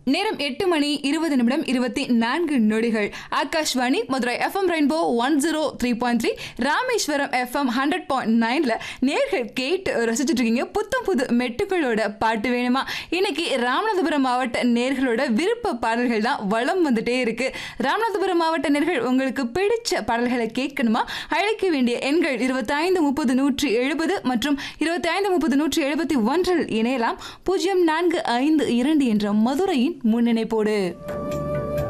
நேரம் எட்டு மணி இருபது நிமிடம் இருபத்தி நான்கு நொடிகள் Akashvani Madurai FM rainbow one zero three point three Rameswaram FM hundred point நைன்ல நேர்கள் கேட்டு ரசிச்சுட்டு இருக்கீங்க புத்தம் புது மெட்டுக்களோட பாட்டு வேணுமா இன்னைக்கு ராமநாதபுரம் மாவட்ட நேர்களோட விருப்ப பாடல்கள் தான் வளம் வந்துட்டே இருக்கு ராமநாதபுரம் மாவட்ட நேர்கள் உங்களுக்கு பிடிச்ச பாடல்களை கேட்கணுமா அழைக்க வேண்டிய எண்கள் இருபத்தி ஐந்து முப்பது நூற்றி எழுபது மற்றும் இருபத்தி ஐந்து முப்பது நூற்றி எழுபத்தி ஒன்றில் இணையலாம் பூஜ்ஜியம் நான்கு ஐந்து இரண்டு என்ற மதுரையின் முன்னிணைப்போடு